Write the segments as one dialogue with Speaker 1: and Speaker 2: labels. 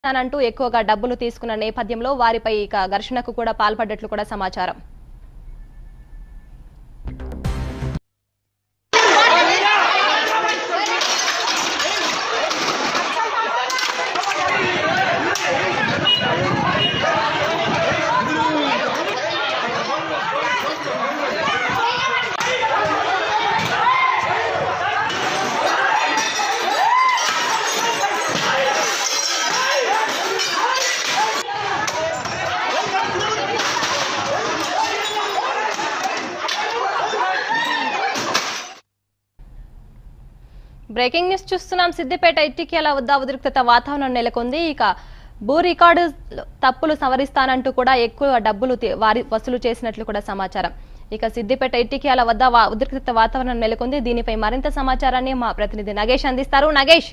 Speaker 1: అంటూ ఎక్కువగా డబ్బులు తీసుకున్న నేపథ్యంలో వారిపై ఇక ఘర్షణకు కూడా పాల్పడ్డట్లు కూడా సమాచారం బ్రేకింగ్ న్యూస్ చూస్తున్నాం సిద్దిపేట ఇట్టికేల వద్ద ఉద్రిక్తత వాతావరణం నెలకొంది ఇక భూ రికార్డు తప్పులు సవరిస్తానంటూ కూడా ఎక్కువ డబ్బులు తి- వారి వసూలు చేసినట్లు కూడా సమాచారం ఇక సిద్దిపేట ఇట్టికేల వద్ద వా- ఉద్రిక్తత వాతావరణం నెలకొంది దీనిపై మరింత సమాచారాన్ని మా ప్రతినిధి నగేష్ అందిస్తారు నగేష్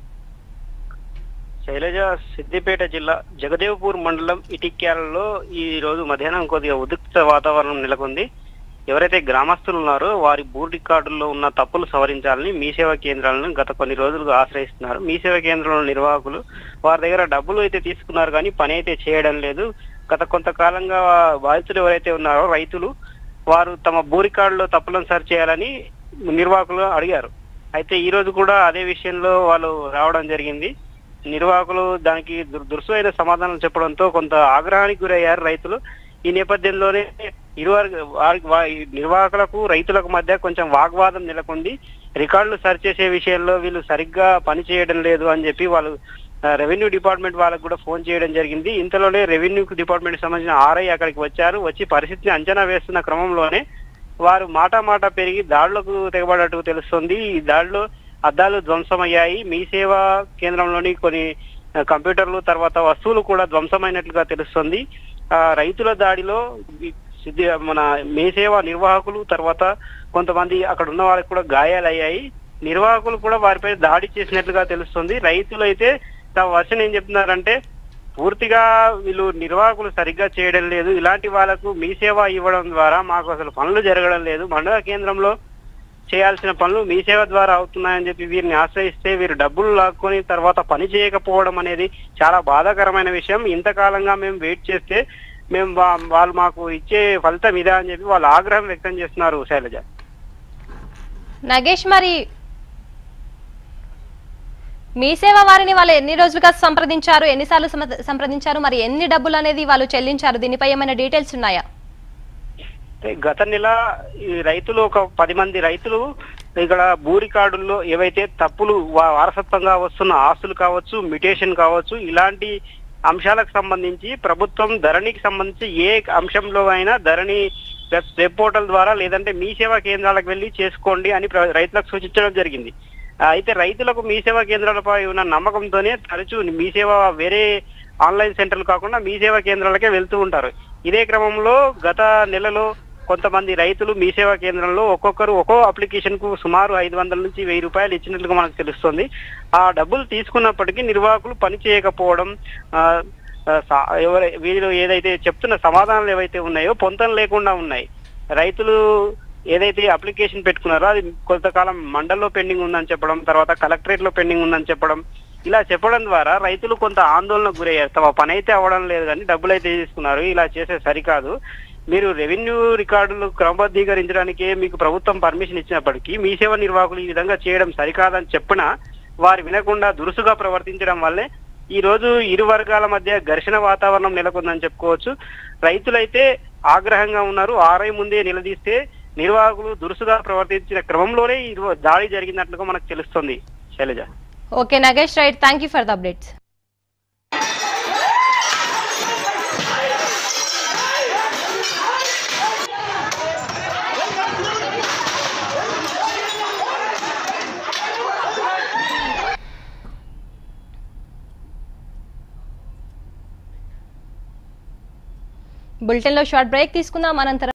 Speaker 2: శైలజ సిద్దిపేట జిల్లా జగదేవ్పూర్ మండలం ఇటిక్యాలలో ఈ రోజు మధ్యాహ్నం కొద్దిగా ఉద్రిక్త వాతావరణం నెలకొంది ఎవరైతే గ్రామస్తులు ఉన్నారో వారి భూ రికార్డుల్లో ఉన్న తప్పులు సవరించాలని మీ సేవా కేంద్రాలను గత కొన్ని రోజులుగా ఆశ్రయిస్తున్నారు మీ సేవా కేంద్రంలో నిర్వాహకులు వారి దగ్గర డబ్బులు అయితే తీసుకున్నారు కానీ పని అయితే చేయడం లేదు గత కొంతకాలంగా బాధితులు ఎవరైతే ఉన్నారో రైతులు వారు తమ భూ రికార్డులో తప్పులను సరి చేయాలని నిర్వాహకులు అడిగారు అయితే ఈ రోజు కూడా అదే విషయంలో వాళ్ళు రావడం జరిగింది నిర్వాహకులు దానికి దుర్- దురుసైన సమాధానం చెప్పడంతో కొంత ఆగ్రహానికి గురయ్యారు రైతులు ఈ నేపథ్యంలోనే ఇరువారు వారి వా- ఈ నిర్వాహకులకు రైతులకు మధ్య కొంచెం వాగ్వాదం నెలకొంది రికార్డులు సరి చేసే విషయంలో వీళ్ళు సరిగ్గా పని చేయడం లేదు అని చెప్పి వాళ్ళు ఆ, రెవెన్యూ డిపార్ట్మెంట్ వాళ్ళకు కూడా ఫోన్ చేయడం జరిగింది ఇంతలోనే రెవెన్యూ డిపార్ట్మెంట్ సంబంధించిన ఆర్ఐ అక్కడికి వచ్చారు వచ్చి పరిస్థితిని అంచనా వేస్తున్న క్రమంలోనే వారు మాట మాట పెరిగి దాడులకు తెగబడట్టు తెలుస్తుంది ఈ దాడిలో అద్దాలు ధ్వంసమయ్యాయి మీ సేవా కేంద్రంలోని కొన్ని ఆ, కంప్యూటర్లు తర్వాత వస్తువులు కూడా ధ్వంసమైనట్లుగా తెలుస్తుంది ఆ రైతుల దాడిలో ఈ సిద్ధి మన మీ సేవా నిర్వాహకులు తర్వాత కొంతమంది అక్కడ ఉన్న వాళ్ళకి కూడా గాయాలయ్యాయి నిర్వాహకులు కూడా వారిపై దాడి చేసినట్లుగా తెలుస్తుంది రైతులు అయితే తమ వర్షన్ ఏం చెప్తున్నారంటే పూర్తిగా వీళ్ళు నిర్వాహకులు సరిగ్గా చేయడం లేదు ఇలాంటి వాళ్ళకు మీ సేవ ఇవ్వడం ద్వారా మాకు అసలు పనులు జరగడం లేదు మండల కేంద్రంలో చేయాల్సిన పనులు మీ సేవ ద్వారా అవుతున్నాయని చెప్పి వీరిని ఆశ్రయిస్తే వీరు డబ్బులు లాక్కొని తర్వాత పని చేయకపోవడం అనేది చాలా బాధాకరమైన విషయం ఇంతకాలంగా మేము వెయిట్ చేస్తే మేము వా- వాళ్ళు మాకు ఇచ్చే ఫలితం ఇదా అని చెప్పి వాళ్ళు ఆగ్రహం వ్యక్తం చేస్తున్నారు శైలజ
Speaker 1: నగేష్ మరి మీ సేవ వారిని వాళ్ళు ఎన్ని రోజులుగా సంప్రదించారు ఎన్నిసార్లు సమ- సంప్రదించారు మరి ఎన్ని డబ్బులు అనేది వాళ్ళు చెల్లించారు దీనిపై ఏమైనా డీటెయిల్స్ ఉన్నాయా
Speaker 2: అంటే గత నెల ఈ రైతులు ఒక పది మంది రైతులు ఇక్కడ భూ రికార్డుల్లో ఏవైతే తప్పులు వా- వారసత్వంగా వస్తున్న ఆస్తులు కావచ్చు మ్యుటేషన్ కావచ్చు ఇలాంటి అంశాలకు సంబంధించి ప్రభుత్వం ధరణికి సంబంధించి ఏ అంశంలో అయినా ధరణి వెబ్ వెబ్ పోర్టల్ ద్వారా లేదంటే మీ సేవా కేంద్రాలకు వెళ్ళి చేసుకోండి అని ప్ర- రైతులకు సూచించడం జరిగింది ఆ, అయితే రైతులకు మీ సేవా కేంద్రాలపై ఉన్న నమ్మకంతోనే తరచూ మీ సేవ వేరే ఆన్లైన్ సెంటర్లు కాకుండా మీ సేవా కేంద్రాలకే వెళ్తూ ఉంటారు ఇదే క్రమంలో గత నెలలో కొంతమంది రైతులు మీ సేవా కేంద్రంలో ఒక్కొక్కరు ఒక్కో అప్లికేషన్ కు సుమారు ఐదు వందల నుంచి వెయ్యి రూపాయలు ఇచ్చినట్లుగా మనకు తెలుస్తుంది ఆ డబ్బులు తీసుకున్నప్పటికీ నిర్వాహకులు పని చేయకపోవడం ఆ, ఆ, సా- ఎవరై వీళ్ళు ఏదైతే చెప్తున్న సమాధానాలు ఏవైతే ఉన్నాయో పొంతం లేకుండా ఉన్నాయి రైతులు ఏదైతే అప్లికేషన్ పెట్టుకున్నారో అది కొంతకాలం మండల్లో పెండింగ్ ఉందని చెప్పడం తర్వాత కలెక్టరేట్ లో పెండింగ్ ఉందని చెప్పడం ఇలా చెప్పడం ద్వారా రైతులు కొంత ఆందోళనకు గురయ్యారు తమ పని అయితే అవ్వడం లేదు కానీ డబ్బులు అయితే తీసుకున్నారు ఇలా చేసే సరికాదు మీరు రెవెన్యూ రికార్డులు క్రమబద్ధీకరించడానికే మీకు ప్రభుత్వం పర్మిషన్ ఇచ్చినప్పటికీ మీ సేవ నిర్వాహకులు ఈ విధంగా చేయడం సరికాదని చెప్పినా వారు వినకుండా దురుసుగా ప్రవర్తించడం వల్లే ఈ రోజు ఇరు వర్గాల మధ్య ఘర్షణ వాతావరణం నెలకొందని చెప్పుకోవచ్చు రైతులైతే ఆగ్రహంగా ఉన్నారు ఆర్ఐ ముందే నిలదీస్తే నిర్వాహకులు దురుసుగా ప్రవర్తించిన క్రమంలోనే ఈ రో- దాడి జరిగినట్లుగా మనకు తెలుస్తుంది Shailaja
Speaker 1: okay Nagesh right thank you for the updates బులెటిన్లో షార్ట్ బ్రేక్ తీసుకుందాం అనంతరం